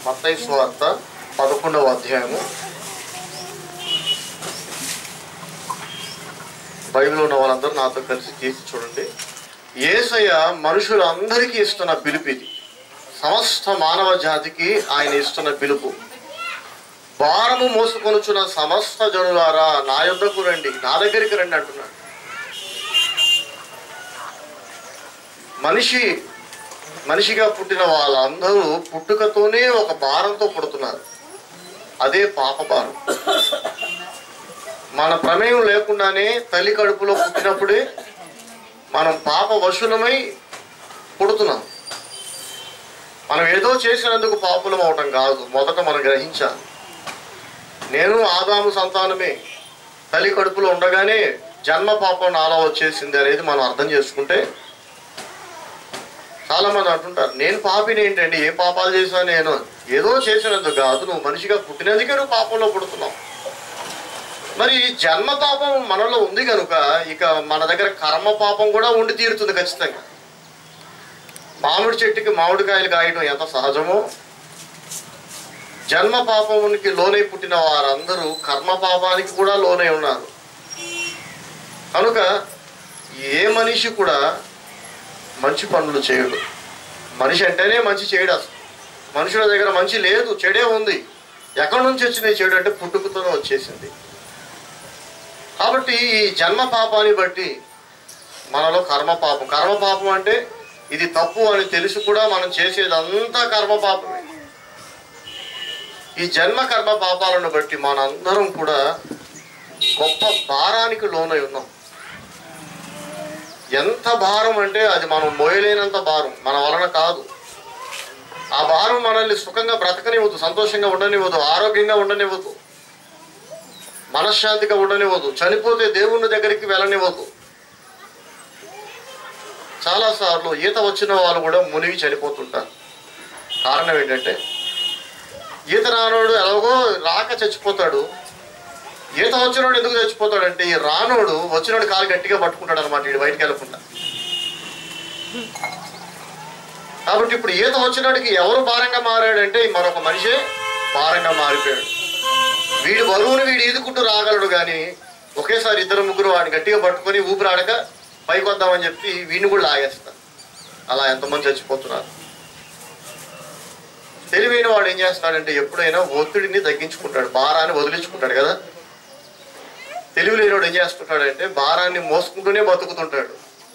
మత్తయి స్వార్త పదకొండవ అధ్యాయము బైబిల్ ఉన్న వాళ్ళందరూ నాతో కలిసి తీసి చూడండి ఏసయ్య మనుషులందరికీ ఇస్తున్న పిలుపు ఇది సమస్త మానవ జాతికి ఆయన ఇస్తున్న పిలుపు భారము మోసుకొనుచున్న సమస్త జనులారా నా యొద్దకు రండి నా దగ్గరికి రండి అంటున్నాడు మనిషి మనిషిగా పుట్టిన వాళ్ళందరూ పుట్టుకతోనే ఒక భారంతో పుడుతున్నారు అదే పాప భారం మన ప్రమేయం లేకుండానే తల్లి కడుపులో పుట్టినప్పుడే మనం పాప వశులమై పుడుతున్నాం మనం ఏదో చేసినందుకు పాపులం అవటం కాదు మొదట మనం గ్రహించాలి నేను ఆదాము సంతానమే తల్లి కడుపులో ఉండగానే జన్మ పాపం నాలో వచ్చేసింది అనేది మనం అర్థం చేసుకుంటే చాలా మంది అంటుంటారు నేను పాపిని ఏంటండి ఏ పాపాలు చేసినా నేను ఏదో చేసినందుకు కాదు నువ్వు మనిషిగా పుట్టినందుకే నువ్వు పాపంలో పుడుతున్నావు మరి జన్మ పాపం మనలో ఉంది కనుక ఇక మన దగ్గర కర్మ పాపం కూడా ఉండి తీరుతుంది ఖచ్చితంగా మామిడి చెట్టుకి మామిడికాయలు కాయడం ఎంత సహజమో జన్మ పాపమునికి లోనై పుట్టిన వారందరూ కర్మ పాపానికి కూడా లోనై ఉన్నారు కనుక ఏ మనిషి కూడా మంచి పనులు చేయడు మనిషి అంటేనే మంచి చేయడు అసలు మనుషుల దగ్గర మంచి లేదు చెడే ఉంది ఎక్కడి నుంచి వచ్చింది చెడు అంటే పుట్టుకతోనే వచ్చేసింది కాబట్టి ఈ జన్మ పాపాన్ని బట్టి మనలో కర్మ పాపం కర్మ పాపం అంటే ఇది తప్పు అని తెలిసి కూడా మనం చేసేదంతా కర్మ పాపమే ఈ జన్మ కర్మ పాపాలను బట్టి మనందరం కూడా గొప్ప భారానికి లోనై ఉన్నాం ఎంత భారం అంటే అది మనం మోయలేనంత భారం మన వలన కాదు ఆ భారం మనల్ని సుఖంగా బ్రతకనివ్వదు సంతోషంగా ఉండనివ్వదు ఆరోగ్యంగా ఉండనివ్వదు మనశ్శాంతిగా ఉండనివ్వదు చనిపోతే దేవుని దగ్గరికి వెళ్ళనివ్వదు చాలాసార్లు ఈత వచ్చిన వాళ్ళు కూడా మునిగి చనిపోతుంటారు కారణం ఏంటంటే ఈత రానోడు ఎలాగో రాక చచ్చిపోతాడు ఈత వచ్చినోడు ఎందుకు చచ్చిపోతాడంటే ఈ రానోడు వచ్చినోడు కాలు గట్టిగా పట్టుకుంటాడు అనమాట వీడు బయటికి వెళ్ళకుండా కాబట్టి ఇప్పుడు ఈత వచ్చినోడికి ఎవరు భారంగా మారాడంటే మరొక మనిషే భారంగా మారిపోయాడు వీడి బరువును వీడు ఈదుకుంటూ రాగలడు కానీ ఒకేసారి ఇద్దరు ముగ్గురు వాడిని గట్టిగా పట్టుకొని ఊపిరాడక పైకి వద్దామని చెప్పి వీడిని కూడా లాగేస్తారు అలా ఎంతమంది చచ్చిపోతున్నారు తెలివైన వాడు ఏం చేస్తాడంటే ఎప్పుడైనా ఒత్తిడిని తగ్గించుకుంటాడు భారాన్ని వదిలించుకుంటాడు కదా తెలివి లేనివాడు ఏం చేస్తుంటాడంటే భారాన్ని మోసుకుంటూనే బతుకుతుంటాడు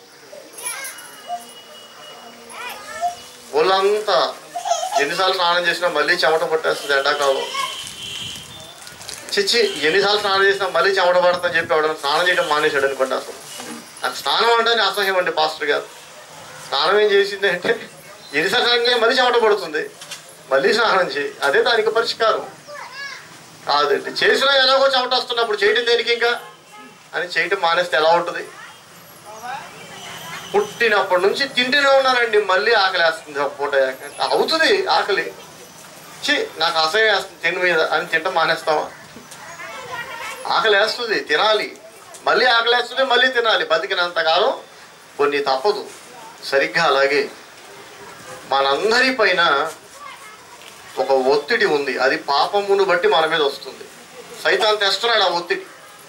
ఒళ్ళంతా ఎన్నిసార్లు స్నానం చేసినా మళ్ళీ చెమట పట్టేస్తుంది ఎండాకాలం చిచ్చి ఎన్నిసార్లు స్నానం చేసినా మళ్ళీ చెమట పడుతుందని చెప్పి ఎవడన్నా స్నానం చేయడం మానేశాడు అనుకోండి అసలు నాకు స్నానం అంటే అసహ్యం అండి పాస్టర్ గారు స్నానం ఏం చేసింది అంటే ఎన్నిసార్లు స్నానం చేసి మళ్ళీ చెమట పడుతుంది మళ్ళీ స్నానం చేయి అదే దానికి పరిష్కారం కాదండి చేసినా ఎలాగో చెమట వస్తున్నప్పుడు చేయటం దేనికి ఇంకా అని చేయటం మానేస్తే ఎలా ఉంటుంది పుట్టినప్పటి నుంచి తింటూనే ఉన్నానండి మళ్ళీ ఆకలి వేస్తుంది ఒక పూట అయ్యాక. అవుతుంది ఆకలి చి నాకు అసహ్యం వేస్తుంది తిండి మీద అని తింట మానేస్తావా ఆకలి వేస్తుంది తినాలి మళ్ళీ ఆకలి వేస్తుంది మళ్ళీ తినాలి బతికినంతకాలం కొన్ని తప్పదు సరిగ్గా అలాగే మనందరి పైన ఒక ఒత్తిడి ఉంది అది పాపమును బట్టి మన మీద వస్తుంది సైతాన్ తెస్తున్నాడు ఆ ఒత్తిడి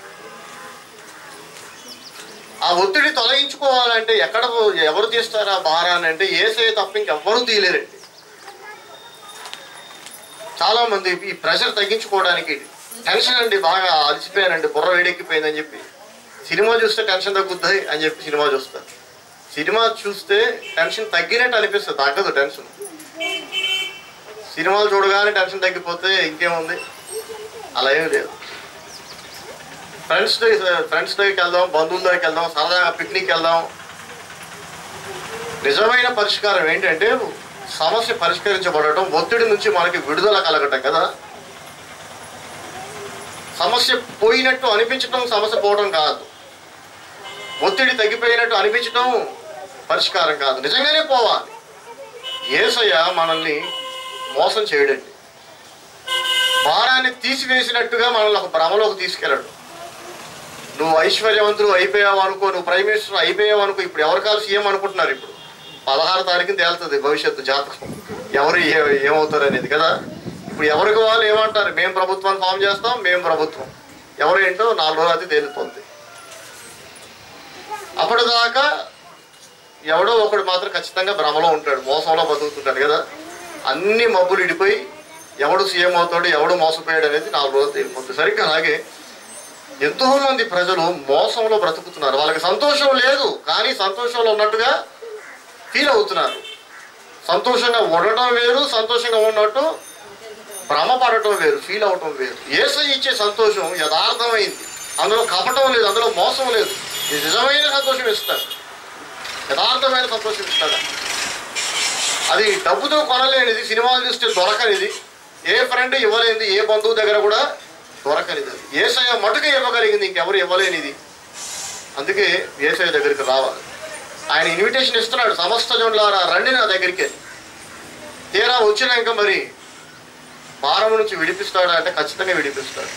ఆ ఒత్తిడి తొలగించుకోవాలంటే ఎక్కడ ఎవరు తీస్తారు ఆ భారాన్ని అంటే ఏసే తప్ప ఇంకెవ్వరూ తీయలేరండి చాలా మంది ఈ ప్రెషర్ తగ్గించుకోవడానికి టెన్షన్ అండి బాగా అలసిపోయానండి బుర్ర వేడెక్కిపోయిందని చెప్పి సినిమా చూస్తే టెన్షన్ తగ్గుద్ది అని చెప్పి సినిమా చూస్తారు సినిమా చూస్తే టెన్షన్ తగ్గినట్టు అనిపిస్తుంది తగ్గదు టెన్షన్ సినిమాలు చూడగానే టెన్షన్ తగ్గిపోతే ఇంకేముంది అలా ఏమీ లేదు ఫ్రెండ్స్ ఫ్రెండ్స్ దగ్గరికి వెళ్దాం బంధువుల దగ్గరికి వెళ్దాం సరదాగా పిక్నిక్ వెళ్దాం నిజమైన పరిష్కారం ఏంటంటే సమస్య పరిష్కరించబడటం ఒత్తిడి నుంచి మనకి విడుదల కలగటం కదా సమస్య పోయినట్టు అనిపించటం సమస్య పోవడం కాదు ఒత్తిడి తగ్గిపోయినట్టు అనిపించటం పరిష్కారం కాదు నిజంగానే పోవాలి ఏసయ్య మనల్ని మోసం చేయడండి భారాన్ని తీసివేసినట్టుగా మనల్ని ఒక భ్రమలోకి తీసుకెళ్ళడు నువ్వు ఐశ్వర్యవంతుడు అయిపోయావు అనుకో నువ్వు ప్రైమ్ మినిస్టర్ అయిపోయావు అనుకో ఇప్పుడు ఎవరు కాదు సీఎం అనుకుంటున్నారు ఇప్పుడు పదహారు తారీఖున తేలుతుంది భవిష్యత్తు జాతకం ఎవరు ఏ- ఏమవుతారు అనేది కదా ఇప్పుడు ఎవరికి వాళ్ళు ఏమంటారు మేము ప్రభుత్వాన్ని ఫామ్ చేస్తాం మేము ప్రభుత్వం ఎవరేంటో నాలుగు రోజులు అయితే తేలిపోద్ది అప్పటిదాకా ఎవడో ఒకడు మాత్రం ఖచ్చితంగా భ్రమలో ఉంటాడు మోసంలో బతుకుతుంటాడు కదా అన్ని మబ్బులు ఇడిపోయి ఎవడు సీఎం అవుతాడు ఎవడు మోసపోయాడు అనేది నాలుగు రోజులు తేలిపోతుంది సరిగ్గా అలాగే ఎంతో మంది ప్రజలు మోసంలో బ్రతుకుతున్నారు వాళ్ళకి సంతోషం లేదు కానీ సంతోషంలో ఉన్నట్టుగా ఫీల్ అవుతున్నారు సంతోషంగా ఉండటం వేరు సంతోషంగా ఉన్నట్టు భ్రమపడటం వేరు ఫీల్ అవటం వేరు ఏసై ఇచ్చే సంతోషం యథార్థమైంది అందులో కపటం లేదు అందులో మోసం లేదు ఇది నిజమైన సంతోషం ఇస్తాడు యథార్థమైన సంతోషం ఇస్తాడు అది డబ్బుతో కొనలేనిది సినిమాలు చూస్తే దొరకనిది ఏ ఫ్రెండ్ ఇవ్వలేనిది ఏ బంధువు దగ్గర కూడా దొరకనిది అది ఏసయ మటుకే ఇవ్వగలిగింది ఇంకెవరు ఇవ్వలేనిది అందుకే ఏసయ దగ్గరికి రావాలి ఆయన ఇన్విటేషన్ ఇస్తున్నాడు సమస్త జనులారా రండి నా దగ్గరికి తీరా వచ్చినాక మరి భారం నుంచి విడిపిస్తాడా అంటే ఖచ్చితంగా విడిపిస్తాడు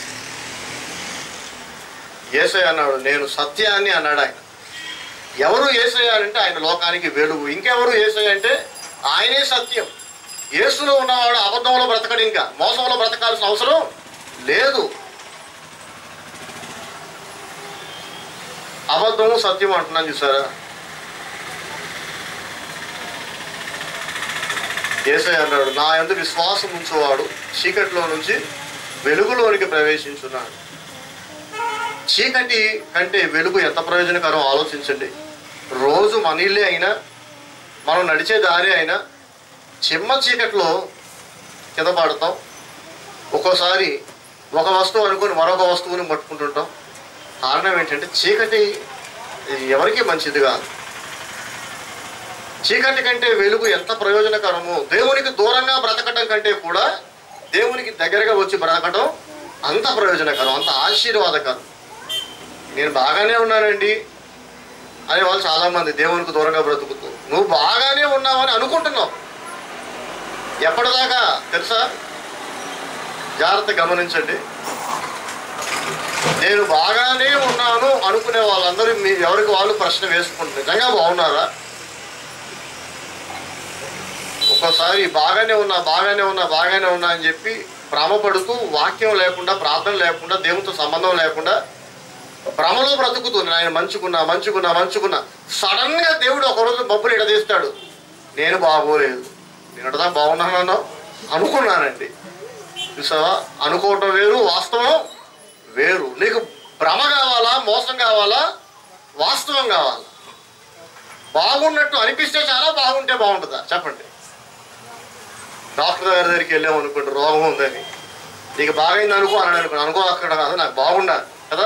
ఏసై అన్నాడు నేను సత్యాన్ని అన్నాడు ఆయన ఎవరు ఏసయ్య అంటే ఆయన లోకానికి వెలుగు ఇంకెవరు ఏసయ్య అంటే ఆయనే సత్యం యేసులో ఉన్నవాడు అబద్ధంలో బ్రతకడు ఇంకా మోసంలో బ్రతకాల్సిన అవసరం లేదు అబద్ధము సత్యం అంటున్నాను చూసారా ఏసై అన్నాడు నా ఎందు విశ్వాసం ఉంచువాడు చీకటిలో నుంచి వెలుగులోనికి ప్రవేశించున్నాడు చీకటి కంటే వెలుగు ఎంత ప్రయోజనకరం ఆలోచించండి రోజు మన ఇల్లే అయినా మనం నడిచే దారి అయినా చిమ్మ చీకట్లో కింద పడతాం ఒక్కోసారి ఒక వస్తువు అనుకుని మరొక వస్తువుని పట్టుకుంటుంటాం కారణం ఏంటంటే చీకటి ఎవరికీ మంచిది కాదు చీకటి కంటే వెలుగు ఎంత ప్రయోజనకరమో దేవునికి దూరంగా బ్రతకటం కంటే కూడా దేవునికి దగ్గరగా వచ్చి బ్రతకటం అంత ప్రయోజనకరం అంత ఆశీర్వాదకరం నేను బాగానే ఉన్నానండి అనే వాళ్ళు చాలా మంది దేవునికి దూరంగా బ్రతుకుతూ నువ్వు బాగానే ఉన్నావని అనుకుంటున్నావు ఎప్పటిదాకా తెలుసా జాగ్రత్త గమనించండి నేను బాగానే ఉన్నాను అనుకునే వాళ్ళందరూ మీ ఎవరికి వాళ్ళు ప్రశ్న వేసుకుంటారు నిజంగా బాగున్నారా ఒక్కోసారి బాగానే ఉన్నా బాగానే ఉన్నా బాగానే ఉన్నా అని చెప్పి భ్రమపడుతూ వాక్యం లేకుండా ప్రార్థన లేకుండా దేవునితో సంబంధం లేకుండా భ్రమలో బ్రతుకుతూ నేను ఆయన మంచుకున్నా మంచుకున్నా మంచుకున్నా సడన్ గా దేవుడు ఒకరోజు మబ్బులు ఇడదీస్తాడు నేను బాగోలేదు నేను ఇడదా బాగున్నాను అనుకున్నానండి చూసావా అనుకోవటం వేరు వాస్తవం వేరు నీకు భ్రమ కావాలా మోసం కావాలా వాస్తవం కావాలా బాగున్నట్టు అనిపిస్తే చాలా బాగుంటే బాగుంటుందా చెప్పండి డాక్టర్ గారి దగ్గరికి వెళ్ళాము అనుకోండి రోగం ఉందని నీకు బాగైంది అనుకో అన్నాడు అనుకో అనుకో అక్కడ కాదు నాకు బాగుండాలి కదా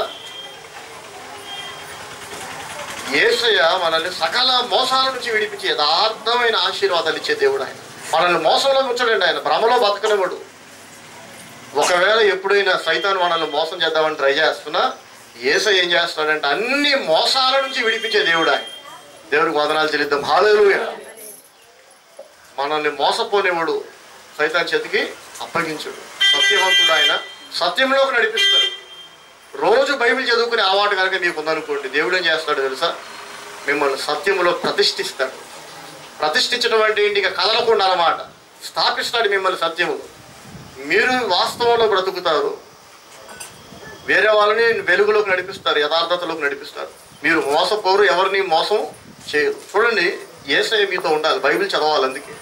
ఏసయ్య మనల్ని సకల మోసాల నుంచి విడిపించి యథార్థమైన ఆశీర్వాదాలు ఇచ్చే దేవుడు ఆయన మనల్ని మోసంలో ఉంచడండి ఆయన భ్రమలో బతకనివ్వడు ఒకవేళ ఎప్పుడైనా సైతాన్ మనల్ని మోసం చేద్దామని ట్రై చేస్తున్నా ఏస ఏం చేస్తాడంటే అన్ని మోసాల నుంచి విడిపించే దేవుడు ఆయన దేవుడికి వదనాలు చెల్లిద్దాం హాలేలుయ మనల్ని మోసపోనివాడు సైతాన్ చేతికి అప్పగించుడు సత్యవంతుడు ఆయన సత్యంలోకి నడిపిస్తాడు రోజు బైబిల్ చదువుకునే అలవాటు కనుక మీకు ఉందనుకోండి దేవుడు ఏం చేస్తాడు తెలుసా మిమ్మల్ని సత్యములో ప్రతిష్ఠిస్తాడు ప్రతిష్ఠించడం అంటే ఏంటి ఇక కదలకుండా అన్నమాట స్థాపిస్తాడు మిమ్మల్ని సత్యములో మీరు వాస్తవంలో బ్రతుకుతారు వేరే వాళ్ళని వెలుగులోకి నడిపిస్తారు యథార్థతలోకి నడిపిస్తారు మీరు మోసపోరు ఎవరిని మోసం చేయరు చూడండి ఏసై మీతో ఉండాలి బైబిల్ చదవాలి అందుకే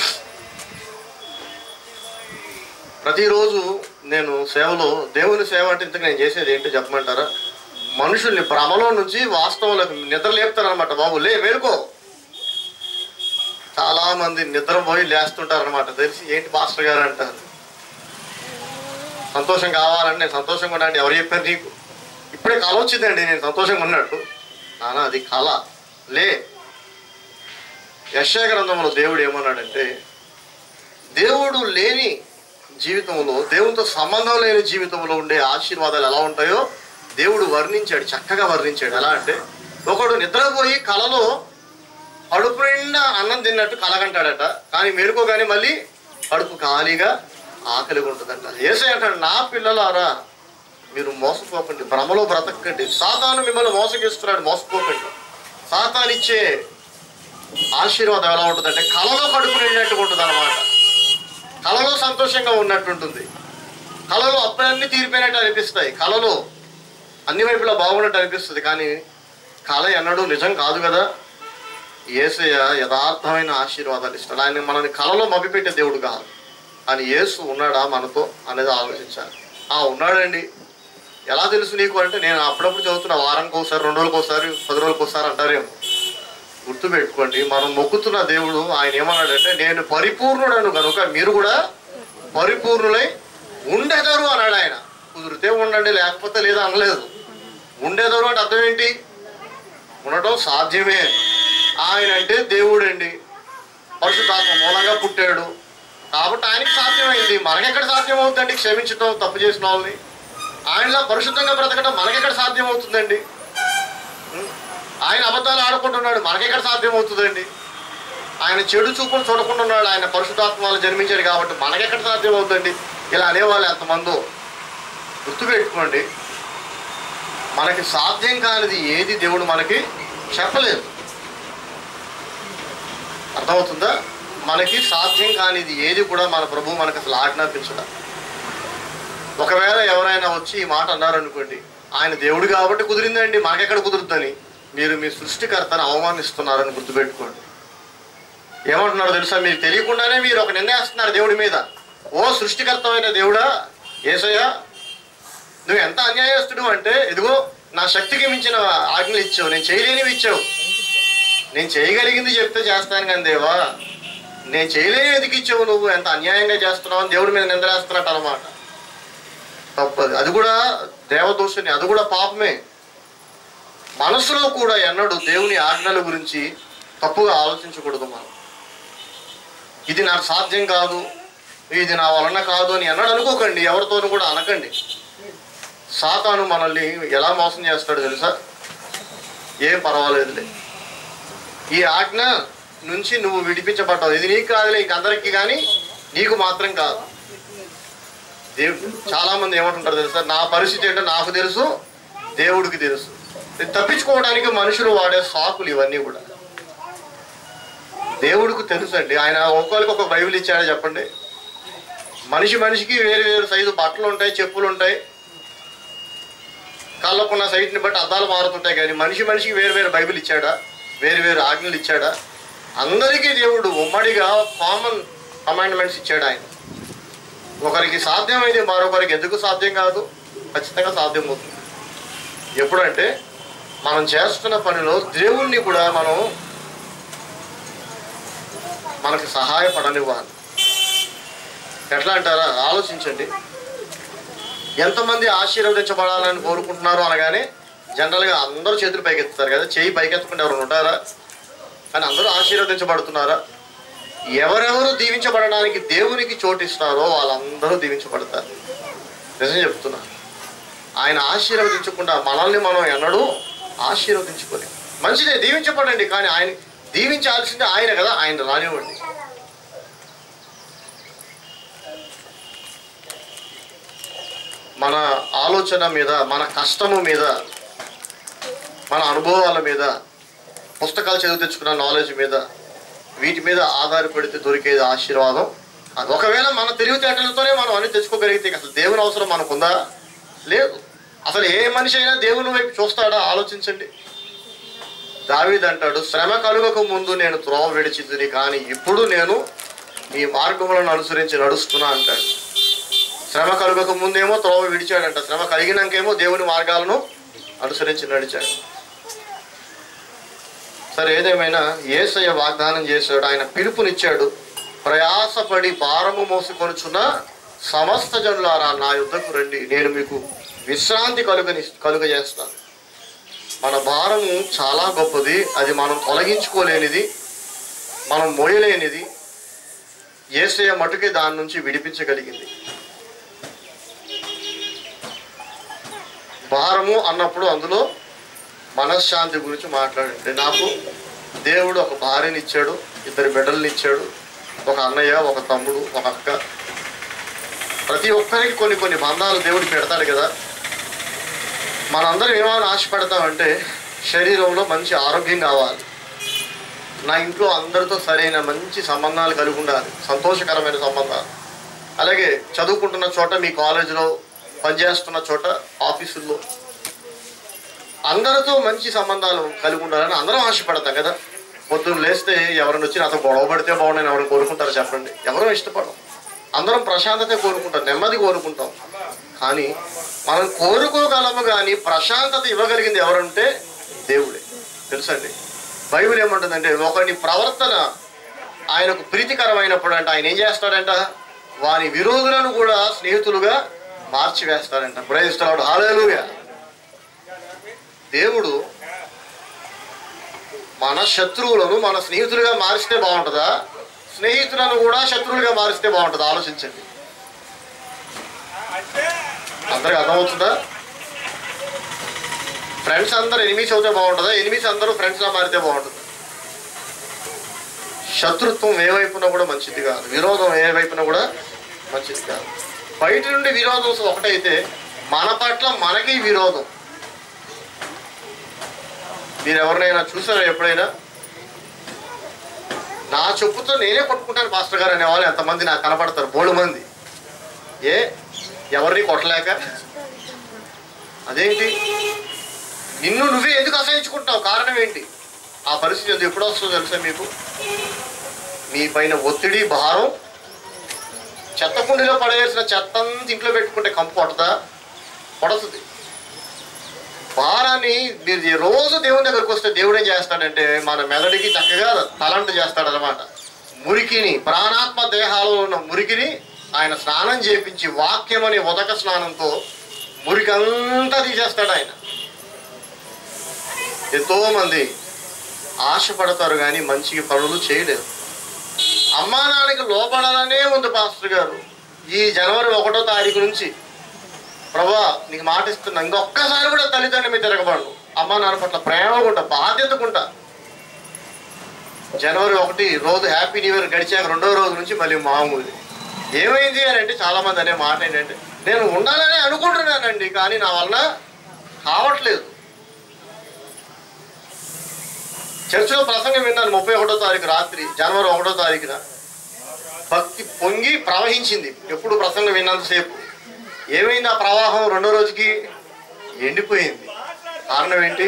ప్రతిరోజు నేను సేవలో దేవుని సేవ అంటే ఇంతకు నేను చేసేది ఏంటో చెప్పమంటారా మనుషుల్ని భ్రమలో నుంచి వాస్తవంలోకి నిద్ర లేపుతారనమాట బాబు లే మేలుకో చాలా మంది నిద్రపోయి లేస్తుంటారనమాట తెలిసి ఏంటి మాస్టర్ గారు అంటారు సంతోషం కావాలని నేను సంతోషంగా ఉన్నాను ఎవరు చెప్పారు నీకు ఇప్పుడే కళ వచ్చిందండి నేను సంతోషంగా ఉన్నట్టు నానా అది కళ లే యశ గ్రంథంలో దేవుడు ఏమన్నాడంటే దేవుడు లేని జీవితంలో దేవునితో సంబంధం లేని జీవితంలో ఉండే ఆశీర్వాదాలు ఎలా ఉంటాయో దేవుడు వర్ణించాడు చక్కగా వర్ణించాడు ఎలా అంటే ఒకడు నిద్రపోయి కలలో కడుపు నిండా అన్నం తిన్నట్టు కలగంటాడట కానీ మెరుకోగానే మళ్ళీ కడుపు ఖాళీగా ఆకలిగా ఉంటుందంట ఏసై అంటాడు నా పిల్లలారా మీరు మోసపోకండి భ్రమలో బ్రతకండి సాతాను మిమ్మల్ని మోసగిస్తున్నాడు మోసపోకండి సాతాను ఇచ్చే ఆశీర్వాదం ఎలా ఉంటుందంటే కలలో కడుపు నిండినట్టుగా ఉంటుంది అనమాట కళలో సంతోషంగా ఉన్నట్టుంటుంది కళలో అప్పుడన్నీ తీరిపోయినట్టు అనిపిస్తాయి కళలో అన్ని వైపులా బాగున్నట్టు అనిపిస్తుంది కానీ కళ ఎన్నడూ నిజం కాదు కదా ఏసయ్య యథార్థమైన ఆశీర్వాదాలు ఇస్తాడు ఆయన మనల్ని కళలో మభ్యపెట్టే దేవుడు కాదు అని యేసు ఉన్నాడా మనతో అనేది ఆలోచించాలి ఆ ఉన్నాడండి ఎలా తెలుసు నీకు అంటే నేను అప్పుడప్పుడు చదువుతున్న వారానికి ఒకసారి రెండు రోజులకు ఒకసారి పది రోజులకు ఒకసారి అంటారేమో గుర్తుపెట్టుకోండి మనం మొక్కుతున్న దేవుడు ఆయన ఏమన్నాడంటే నేను పరిపూర్ణుడను కనుక మీరు కూడా పరిపూర్ణులై ఉండెదరు అన్నాడు ఆయన కుదిరితే ఉండండి లేకపోతే లేదా అనలేదు ఉండేదరు అంటే అర్థం ఏంటి ఉండటం సాధ్యమే ఆయన అంటే దేవుడండి పరిశుద్ధాత్మ మూలంగా పుట్టాడు కాబట్టి ఆయనకి సాధ్యమైంది మనకెక్కడ సాధ్యమవుతుందండి క్షమించటం తప్పు చేసిన వాళ్ళని ఆయనలా పరిశుద్ధంగా బ్రతకడం మనకెక్కడ సాధ్యమవుతుందండి ఉం? ఆయన అబద్ధాలు ఆడుకుంటున్నాడు మనకెక్కడ సాధ్యమవుతుందండి ఆయన చెడు చూపులు చూడకుంటున్నాడు ఆయన పరిశుద్ధాత్మాలు జన్మించాడు కాబట్టి మనకెక్కడ సాధ్యమవుతుందండి ఇలా అనేవాళ్ళు ఎంతమందో గుర్తుపెట్టుకోండి మనకి సాధ్యం కానిది ఏది దేవుడు మనకి చెప్పలేదు అర్థమవుతుందా మనకి సాధ్యం కానిది ఏది కూడా మన ప్రభు మనకు అసలు ఆజ్ఞాపించడం ఒకవేళ ఎవరైనా వచ్చి ఈ మాట అన్నారనుకోండి ఆయన దేవుడు కాబట్టి కుదిరిందండి మనకెక్కడ కుదురుద్దని మీరు మీ సృష్టికర్తను అవమానిస్తున్నారని గుర్తుపెట్టుకోండి ఏమంటున్నారో తెలుసా మీరు తెలియకుండానే మీరు ఒక నిర్ణయిస్తున్నారు దేవుడి మీద ఓ సృష్టికర్తమైన దేవుడా ఏసయ్యా నువ్వు ఎంత అన్యాయస్తుడు అంటే ఇదిగో నా శక్తికి మించిన ఆజ్ఞలు ఇచ్చావు నేను చేయలేనివి ఇచ్చావు నేను చేయగలిగింది చెప్తే చేస్తాను కానీ దేవా నేను చేయలేని ఎందుకు ఇచ్చావు నువ్వు ఎంత అన్యాయంగా చేస్తున్నావు అని దేవుడి మీద నిందలేస్తున్నట్టు అనమాట తప్పదు అది కూడా దేవదోషని అది కూడా పాపమే మనసులో కూడా ఎన్నడూ దేవుని ఆజ్ఞల గురించి తప్పుగా ఆలోచించకూడదు మనం ఇది నాకు సాధ్యం కాదు ఇది నా వలన కాదు అని ఎన్నడూ అనుకోకండి ఎవరితోనూ కూడా అనకండి సాతాను మనల్ని ఎలా మోసం చేస్తాడు తెలుసా ఏం పర్వాలేదులే ఈ ఆజ్ఞ నుంచి నువ్వు విడిపించబడ్డావు ఇది నీకు కాదులే ఇంకందరికీ కానీ నీకు మాత్రం కాదు దేవుడు చాలా మంది ఏమంటుంటారు తెలుసా నా పరిస్థితి ఏంటో నాకు తెలుసు దేవుడికి తెలుసు ఇది తప్పించుకోవడానికి మనుషులు వాడే సాకులు ఇవన్నీ కూడా దేవుడికి తెలుసు అండి ఆయన ఒక్కొక్కరికి ఒక బైబిల్ ఇచ్చాడు చెప్పండి మనిషి మనిషికి వేరు వేరు సైజు బట్టలు ఉంటాయి చెప్పులు ఉంటాయి కాళ్ళకున్న సైట్ని బట్టి అద్దాలు మారుతుంటాయి కానీ మనిషి మనిషికి వేరు వేరు బైబిల్ ఇచ్చాడా వేరు వేరు ఆజ్ఞలు ఇచ్చాడా అందరికీ దేవుడు ఉమ్మడిగా కామన్ కమాండ్మెంట్స్ ఇచ్చాడు ఆయన ఒకరికి సాధ్యమైంది మరొకరికి ఎందుకు సాధ్యం కాదు ఖచ్చితంగా సాధ్యమవుతుంది ఎప్పుడంటే మనం చేస్తున్న పనిలో దేవుణ్ణి కూడా మనం మనకి సహాయపడనివ్వాలి ఎట్లా అంటారా ఆలోచించండి ఎంతమంది ఆశీర్వదించబడాలని కోరుకుంటున్నారు అనగానే జనరల్గా అందరూ చేతులు పైకెత్తుతారు కదా చేయి పైకెత్తకుండా ఎవరు ఉంటారా కానీ అందరూ ఆశీర్వదించబడుతున్నారా ఎవరెవరు దీవించబడడానికి దేవునికి చోటిస్తారో వాళ్ళందరూ దీవించబడతారు నిజం చెప్తున్నా ఆయన ఆశీర్వదించకుండా మనల్ని మనం ఎన్నడూ ఆశీర్వదించుకొని మంచిదే దీవించబడండి కానీ ఆయన దీవించాల్సింది ఆయన కదా ఆయన రానివ్వండి మన ఆలోచన మీద మన కష్టము మీద మన అనుభవాల మీద పుస్తకాలు చదివి తెచ్చుకున్న నాలెడ్జ్ మీద వీటి మీద ఆధారపడితే దొరికేది ఆశీర్వాదం అది ఒకవేళ మన తెలివితేటలతోనే మనం అన్ని తెచ్చుకోగలిగితే అసలు దేవుని అవసరం మనకుందా లేదు అసలు ఏ మనిషి అయినా దేవుని వైపు చూస్తాడా ఆలోచించండి దావీద్ అంటాడు శ్రమ కలుగక ముందు నేను త్రోవ విడిచితిని కానీ ఇప్పుడు నేను నీ మార్గములను అనుసరించి నడుస్తున్నా అంటాడు శ్రమ కలుగక ముందేమో త్రోవ విడిచాడంట శ్రమ కలిగినాకేమో దేవుని మార్గాలను అనుసరించి నడిచాడు సరే ఏదేమైనా ఏసయ్య వాగ్దానం చేశాడు ఆయన పిలుపునిచ్చాడు ప్రయాసపడి భారము మోసుకొనుచున్న సమస్త జనులారా నా యుద్ధకు రండి నేను మీకు విశ్రాంతి కలుగని కలుగజేస్తాను మన భారము చాలా గొప్పది అది మనం తొలగించుకోలేనిది మనం మోయలేనిది ఏసయ్య మటుకే దాని నుంచి విడిపించగలిగింది భారము అన్నప్పుడు అందులో మనశ్శాంతి గురించి మాట్లాడండి నాకు దేవుడు ఒక భార్యని ఇచ్చాడు ఇద్దరు బిడ్డల్ని ఇచ్చాడు ఒక అన్నయ్య ఒక తమ్ముడు ఒక అక్క ప్రతి ఒక్కరికి కొన్ని కొన్ని బంధాలు దేవుడు పెడతాడు కదా మనందరం ఏమైనా ఆశపడతామంటే శరీరంలో మంచి ఆరోగ్యం కావాలి నా ఇంట్లో అందరితో సరైన మంచి సంబంధాలు కలిగి ఉండాలి సంతోషకరమైన సంబంధాలు అలాగే చదువుకుంటున్న చోట మీ కాలేజీలో పనిచేస్తున్న చోట ఆఫీసుల్లో అందరితో మంచి సంబంధాలు కలిగి ఉండాలని అందరం ఆశపడతాం కదా పొద్దున్న లేస్తే ఎవరిని వచ్చి నాతో గొడవ పడితే బాగుండని ఎవరు కోరుకుంటారు చెప్పండి ఎవరూ ఇష్టపడం అందరం ప్రశాంతత కోరుకుంటాం నెమ్మది కోరుకుంటాం కానీ మనం కోరుకోగలము కానీ ప్రశాంతత ఇవ్వగలిగింది ఎవరంటే దేవుడే తెలుసండి బైబిల్ ఏమంటుందంటే ఒకని ప్రవర్తన ఆయనకు ప్రీతికరమైనప్పుడు అంటే ఆయన ఏం చేస్తాడంట వారి విరోధులను కూడా స్నేహితులుగా మార్చివేస్తాడంట ప్రయత్నిస్తున్నాడు హాలేలుగా దేవుడు మన శత్రువులను మన స్నేహితులుగా మారిస్తే బాగుంటుందా స్నేహితులను కూడా శత్రువులుగా మారిస్తే బాగుంటుందా ఆలోచించండి అందరికి అర్థమవుతుందా ఫ్రెండ్స్ అందరూ ఎనిమిస్ అవుతే బాగుంటుందా ఎనిమిస్ అందరూ ఫ్రెండ్స్లా మారితే బాగుంటుందా శత్రుత్వం ఏ వైపున కూడా మంచిది కాదు విరోధం ఏ వైపున కూడా మంచిది కాదు బయట నుండి విరోధం ఒకటైతే మన పట్ల మనకి విరోధం మీరు ఎవరినైనా చూసారా ఎప్పుడైనా నా చెప్పుతో నేనే కొట్టుకుంటాను పాస్టర్ గారు అనే వాళ్ళు ఎంతమంది నాకు కనపడతారు బోడు మంది ఏ ఎవరిని కొట్టలేక అదేంటి నిన్ను నువ్వే ఎందుకు అసహించుకుంటావు కారణం ఏంటి ఆ పరిస్థితి ఎందుకు ఎప్పుడు వస్తుందో తెలుసా మీకు మీ పైన ఒత్తిడి భారం చెత్త కుండీలో పడేసిన చెత్త అంతా ఇంట్లో పెట్టుకుంటే కంపు కొట్టదా కొడుతుంది భారాన్ని మీరు ఈ రోజు దేవుని దగ్గరకు వస్తే దేవుడు ఏం చేస్తాడంటే మన మెదడికి చక్కగా తలంటు చేస్తాడనమాట మురికిని ప్రాణాత్మ దేహాలలో ఉన్న మురికిని ఆయన స్నానం చేపించి వాక్యం అనే ఉదక స్నానంతో మురికంతా తీసేస్తాడు ఆయన ఎంతో మంది ఆశపడతారు కానీ మంచిగా పనులు చేయలేరు అమ్మా నాన్నకి లోపడాలనే ఉంది పాస్టర్ గారు ఈ జనవరి ఒకటో తారీఖు నుంచి ప్రభా నీకు మాట ఇస్తున్నా ఇంకొక్కసారి కూడా తల్లిదండ్రుల మీద తిరగబడు అమ్మా నాన్న పట్ల ప్రేమకుంటా బాధ్యతకుంటా జనవరి ఒకటి రోజు హ్యాపీ న్యూ ఇయర్ గడిచాక రెండో రోజు నుంచి మళ్ళీ మామూలు ఏమైంది అని అంటే చాలా మంది అనే మాట ఏంటంటే నేను ఉండాలని అనుకుంటున్నానండి కానీ నా వలన కావట్లేదు చర్చిలో ప్రసంగం విన్నాను ముప్పై ఒకటో తారీఖు రాత్రి జనవరి ఒకటో తారీఖున భక్తి పొంగి ప్రవహించింది ఎప్పుడు ప్రసంగం విన్నంతసేపు ఏమైంది ఆ ప్రవాహం రెండో రోజుకి ఎండిపోయింది కారణం ఏంటి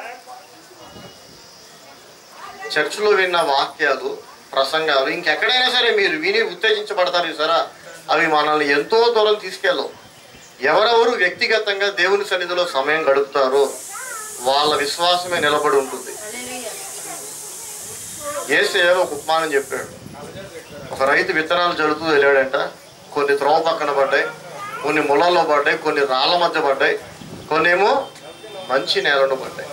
చర్చిలో విన్న వాక్యాలు ప్రసంగాలు ఇంకెక్కడైనా సరే మీరు విని ఉత్తేజించబడతారు సరా అవి మనల్ని ఎంతో దూరం తీసుకెళ్ళవు ఎవరెవరు వ్యక్తిగతంగా దేవుని సన్నిధిలో సమయం గడుపుతారో వాళ్ళ విశ్వాసమే నిలబడి ఉంటుంది ఏసే ఒక ఉపమానం చెప్పాడు ఒక రైతు విత్తనాలు జరుగుతూ వెళ్ళాడంట కొన్ని త్రోవ పక్కన పడ్డాయి కొన్ని ముళ్ళల్లో పడ్డాయి కొన్ని రాళ్ళ మధ్య పడ్డాయి కొన్ని ఏమో మంచి నేలలో పడ్డాయి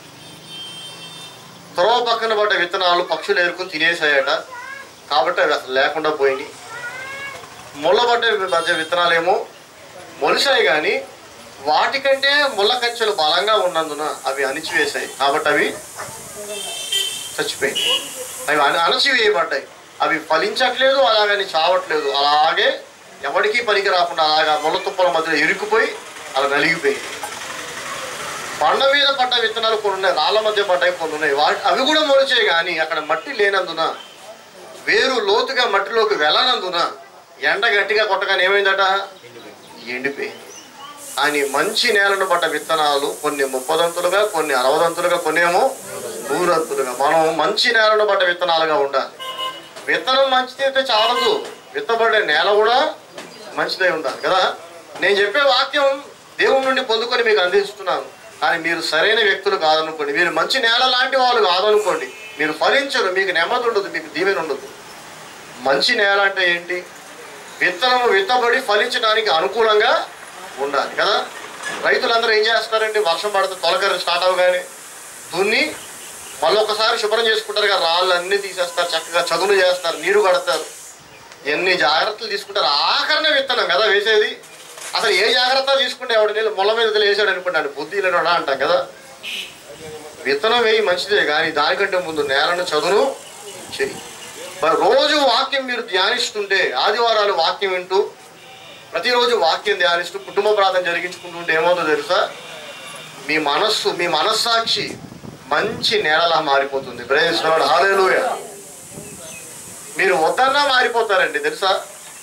త్రోవ పక్కన పడ్డ విత్తనాలు పక్షులు ఏరుకుని తినేసాయట కాబట్టి అవి అసలు లేకుండా పోయినాయి ముళ్ళ పడ్డ మధ్య విత్తనాలేమో మొలిసాయి కానీ వాటికంటే ముళ్ళ కంచెలు బలంగా ఉన్నందున అవి అణిచివేశాయి కాబట్టి అవి చచ్చిపోయింది అవి అణ అణచివేయబడ్డాయి అవి ఫలించట్లేదు అలాగని చావట్లేదు అలాగే ఎవరికీ పనికి రాకుండా అలాగా ముళ్ళ తుప్పల మధ్యలో ఇరుక్కుపోయి అలా నలిగిపోయింది బండ మీద పడ్డ విత్తనాలు కొన్ని ఉన్నాయి రాళ్ళ మధ్య పడ్డాయి కొన్ని ఉన్నాయి వాటి అవి కూడా మొలిచాయి కానీ అక్కడ మట్టి లేనందున వేరు లోతుగా మట్టిలోకి వెళ్ళనందున ఎండ గట్టిగా కొట్టగానే ఏమైందట ఎండిపోయింది అని మంచి నేలను పడ్డ విత్తనాలు కొన్ని ముప్పదంతులుగా కొన్ని అరవదంతులుగా కొన్ని ఏమో నూరంతులుగా మనం మంచి నేలను పడ్డ విత్తనాలుగా ఉండాలి విత్తనం మంచిది అయితే చాలదు విత్తబడే నేల కూడా మంచిదై ఉండాలి కదా నేను చెప్పే వాక్యం దేవుడి నుండి పొందుకొని మీకు అందిస్తున్నాను కానీ మీరు సరైన వ్యక్తులు కాదనుకోండి మీరు మంచి నేల లాంటి వాళ్ళు కాదనుకోండి మీరు ఫలించరు మీకు నెమ్మది ఉండదు మీకు దీవెన ఉండదు మంచి నేల అంటే ఏంటి విత్తనము విత్తబడి ఫలించడానికి అనుకూలంగా ఉండాలి కదా రైతులందరూ ఏం చేస్తారండి వర్షం పడితే తొలకరి స్టార్ట్ అవగానే దున్ని మళ్ళీ ఒకసారి శుభ్రం చేసుకుంటారు కదా రాళ్ళు అన్నీ తీసేస్తారు చక్కగా చదువులు చేస్తారు నీరు కడతారు ఎన్ని జాగ్రత్తలు తీసుకుంటారు ఆఖరణ విత్తనం కదా వేసేది అసలు ఏ జాగ్రత్త తీసుకుంటే ఎవడి నీళ్ళు ముళ్ళ మీద వదిలి వేసాడు అనుకుంటాను బుద్ధి లేనోడా అంటాం కదా విత్తనం వేయి మంచిదే కానీ దానికంటే ముందు నేలను చదును చెయ్యి మరి రోజు వాక్యం మీరు ధ్యానిస్తుంటే ఆదివారాలు వాక్యం వింటూ ప్రతిరోజు వాక్యం ధ్యానిస్తూ కుటుంబ ప్రార్థన జరిగించుకుంటుంటే ఏమవుతుందో తెలుసా మీ మనస్సు మీ మనస్సాక్షి మంచి నేలలా మారిపోతుంది ప్రవేశిస్తున్నాడు హాలేలుయ మీరు వద్దన్నా మారిపోతారండి తెలుసా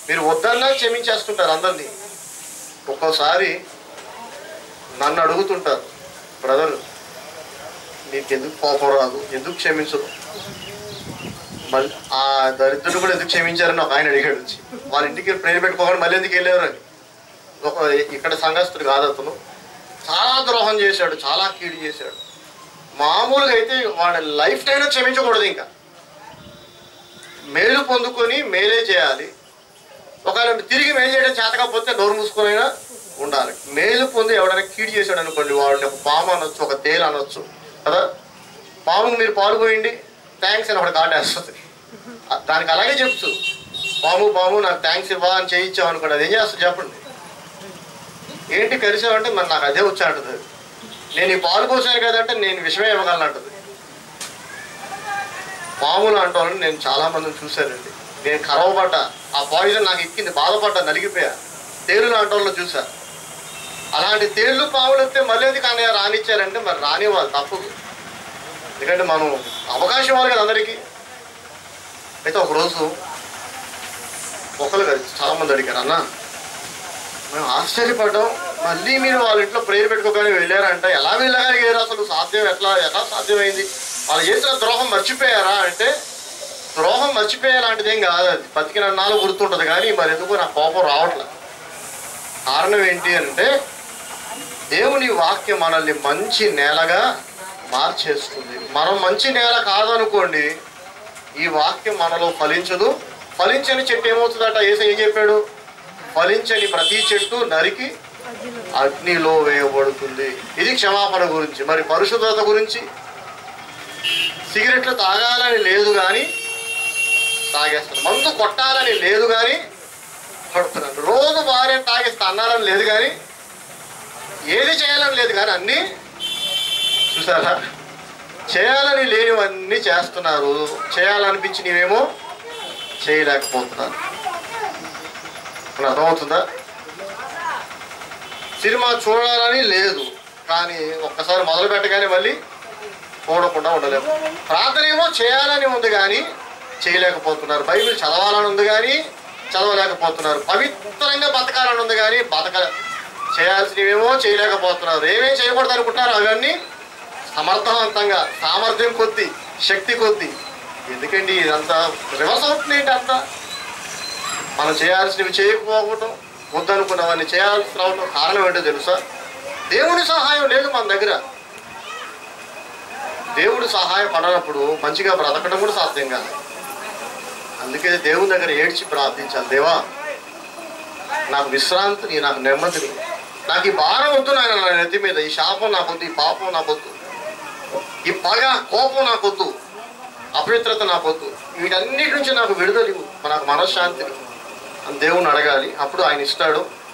మీరు వద్దన్నా క్షమించేస్తుంటారు అందరినీ ఒక్కోసారి నన్ను అడుగుతుంటారు బ్రదర్ నీకు ఎందుకు కోపం రాదు ఎందుకు క్షమించదు మళ్ళీ ఆ దరిద్రుడు కూడా ఎందుకు క్షమించారని ఒక ఆయన అడిగాడు వచ్చి వాళ్ళ ఇంటికి ప్రేమ పెట్టుకోకుండా మళ్ళీ ఎందుకు వెళ్ళారు అని ఒక ఇక్కడ సంఘస్థుడు కాదు అతను చాలా ద్రోహం చేశాడు చాలా కీడు చేశాడు మామూలుగా అయితే వాడి లైఫ్ టైం క్షమించకూడదు ఇంకా మేలు పొందుకొని మేలే చేయాలి ఒకవేళ తిరిగి మేలు చేయడం చేతకపోతే నోరు మూసుకొనైనా ఉండాలి మేలు పొంది ఎవడైనా కీడు చేశాడు అనుకోండి వాడిని ఒక పాము అనొచ్చు ఒక తేలు అనొచ్చు కదా పాముకు మీరు పాలు పోయండి థ్యాంక్స్ అని ఒకటి కాటేస్తుంది ఆ- దానికి అలాగే చెప్తూ పాము పాము నాకు థ్యాంక్స్ ఇవ్వా అని చేయించావు అనుకోండి అది ఏం చేస్తుంది చెప్పండి ఏంటి కలిసావంటే మరి నాకు అదే వచ్చి అంటది అది. నేను ఈ పాలు పోసాను కదంటే నేను విషమే ఇవ్వగలను అంటది పాములు అంటారని నేను చాలా మందిని చూశానండి నేను కరవబడ్డా ఆ పాయిజన్ నాకు ఎక్కింది బాధపడ్డా నలిగిపోయా తేలు అంటోళ్ళు చూసా అలాంటి తేళ్ళు పాములు వస్తే మళ్ళీ ఎందుకు అన్నయ్య రానిచ్చారంటే మరి రానివ్వాలి తప్పదు ఎందుకంటే మనం అవకాశం ఇవ్వాలి కదా అందరికీ అయితే ఒకరోజు ఒకరు కాదు చాలా మంది అడిగారు అన్న మేము ఆశ్చర్యపడ్డాం మళ్ళీ మీరు వాళ్ళ ఇంట్లో ప్రేయర్ పెట్టుకోగానే వెళ్ళారంట ఎలా వెళ్ళగలిగారు అసలు సాధ్యం ఎట్లా ఎలా సాధ్యమైంది వాళ్ళు చేసిన ద్రోహం మర్చిపోయారా అంటే ద్రోహం మర్చిపోయేలాంటిది ఏం కాదు అది బతికిన అన్నాలు గుర్తుంటుంది కానీ మరి ఎందుకు నాకు కోపం రావట్లే కారణం ఏంటి అంటే దేవుని వాక్యం మనల్ని మంచి నేలగా మార్చేస్తుంది మనం మంచి నేల కాదనుకోండి ఈ వాక్యం మనలో ఫలించదు ఫలించని చెట్టు ఏమవుతుందట ఏసై ఏం చెప్పాడు ఫలించని ప్రతి చెట్టు నరికి అగ్నిలో వేయబడుతుంది ఇది క్షమాపణ గురించి మరి పరిశుభ్రత గురించి సిగరెట్లు తాగాలని లేదు కానీ తాగేస్తాడు మందు కొట్టాలని లేదు కానీ కొడుతున్నాడు రోజు భార్య తాగేస్తా అన్నారని లేదు కానీ ఏది చేయాలని లేదు కానీ అన్నీ చూసారా చేయాలని లేనివన్నీ చేస్తున్నారు చేయాలనిపించి నీవేమో చేయలేకపోతున్నారు ఇప్పుడు అర్థమవుతుందా సినిమా చూడాలని లేదు కానీ ఒక్కసారి మొదలు పెట్టగానే మళ్ళీ చూడకుండా ఉండలేము ప్రార్థన ఏమో చేయాలని ఉంది కానీ చేయలేకపోతున్నారు బైబిల్ చదవాలని ఉంది కానీ చదవలేకపోతున్నారు పవిత్రంగా బతకాలని ఉంది కానీ బతక చేయాల్సినవేమో చేయలేకపోతున్నారు ఏమేం చేయకూడదు అనుకుంటున్నారు అవన్నీ సమర్థవంతంగా సామర్థ్యం కొద్ది శక్తి కొద్ది ఎందుకండి ఇదంతా రివర్స్ అవుతుంది ఏంటి అంతా మనం చేయాల్సినవి చేయకపోవటం వద్దనుకున్నవన్నీ చేయాల్సి రావడం కారణం ఏంటో తెలుసా దేవుని సహాయం లేదు మన దగ్గర దేవుడు సహాయపడనప్పుడు మంచిగా బ్రతకడం కూడా సాధ్యం కాదు అందుకే దేవుని దగ్గర ఏడ్చి ప్రార్థించాలి దేవా నాకు విశ్రాంతిని నాకు నెమ్మదిని నాకు ఈ భారం వద్దు నాయన నా నెత్తి మీద ఈ శాపం నాకొద్దు ఈ పాపం నాకొద్దు ఈ పగ కోపం నాకొద్దు అపవిత్రత నాకొద్దు వీటన్నిటి నుంచి నాకు విడుదల ఇవ్వు నాకు మనశ్శాంతిని అని దేవుణ్ణి అడగాలి అప్పుడు ఆయన ఇస్తాడు